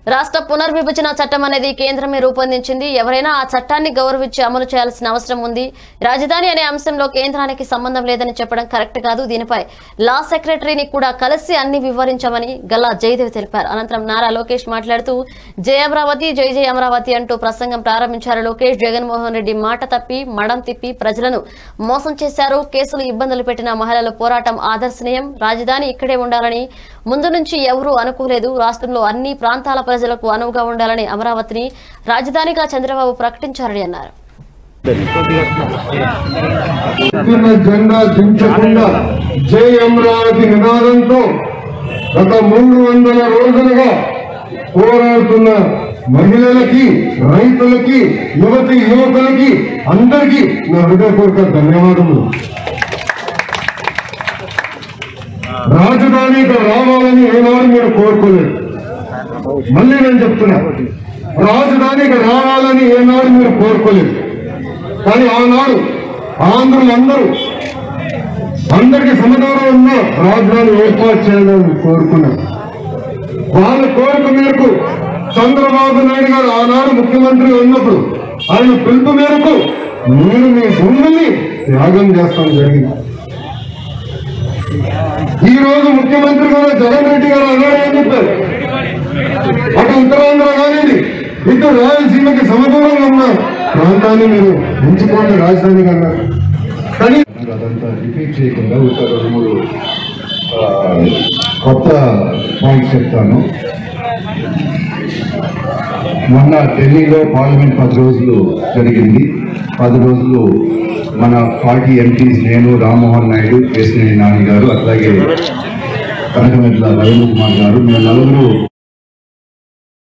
రాష్ట్ర పునర్విభజన చట్టం అనేది కేంద్రమే రూపొందించింది ఎవరైనా ఆ చట్టాన్ని గౌరవించి అమలు చేయాల్సిన అవసరం ఉంది రాజధాని అనే అంశంలో కేంద్రానికి సంబంధం లేదని చెప్పడం కరెక్ట్ కాదు దీనిపై లా సెక్రటరీని కూడా కలిసి అన్ని వివరించామని గల్లా జయదేవ్ తెలిపారు అనంతరం నారా లోకేష్ మాట్లాడుతూ జయ అమరావతి జై జయ అమరావతి అంటూ ప్రసంగం ప్రారంభించారు లోకేష్ జగన్మోహన్ రెడ్డి మాట తప్పి మడం తిప్పి ప్రజలను మోసం చేశారు కేసులు ఇబ్బందులు పెట్టిన మహిళల పోరాటం ఆదర్శనీయం రాజధాని ఇక్కడే ఉండాలని ముందు నుంచి ఎవరూ అనుకోలేదు రాష్ట్రంలో అన్ని ప్రాంతాల ప్రజలకు అనువుగా ఉండాలని అమరావతిని రాజధానిగా చంద్రబాబు ప్రకటించారని అన్నారు ఎత్తున జెండా దించకుండా జై అమరావతి నినాదంతో గత మూడు వందల రోజులుగా పోరాడుతున్న మహిళలకి రైతులకి యువతి యువకులకి అందరికీ నా హృదయపూర్వక ధన్యవాదములు రాజధానికి రావాలని ఏనాడు మీరు కోరుకోలేదు మళ్ళీ నేను చెప్తున్నా రాజధానికి రావాలని ఏనాడు మీరు కోరుకోలేదు కానీ ఆనాడు ఆంధ్రులందరూ అందరికి సమాధానం ఉన్న రాజధాని ఏర్పాటు చేయాలని కోరుకున్నారు వాళ్ళ కోరిక మేరకు చంద్రబాబు నాయుడు గారు ఆనాడు ముఖ్యమంత్రి ఉన్నప్పుడు ఆయన పిలుపు మేరకు మీరు మీ భూముల్ని త్యాగం చేస్తాం జరిగింది ఈ రోజు ముఖ్యమంత్రి గారు జగన్ రెడ్డి గారు అన్నాడు ఏం చెప్పారు అటు ఉత్తరాంధ్ర కానిది ఇటు రాయలసీమకి సమదూరంగా ఉన్న ప్రాంతాన్ని మీరు ఎంచుకోండి రాజధానిగా అన్నారు కానీ అదంతా రిపీట్ చేయకుండా ఒక రెండు మూడు ఆ, కొత్త పాయింట్స్ చెప్తాను మొన్న ఢిల్లీలో పార్లమెంట్ పది రోజులు జరిగింది పది రోజులు మన పార్టీ ఎంపీస్ నేను రామ్మోహన్ నాయుడు కేసినేని నాని గారు అట్లాగే కనకమెట్ల రవీంద్ర కుమార్ గారు మేము నలుగురు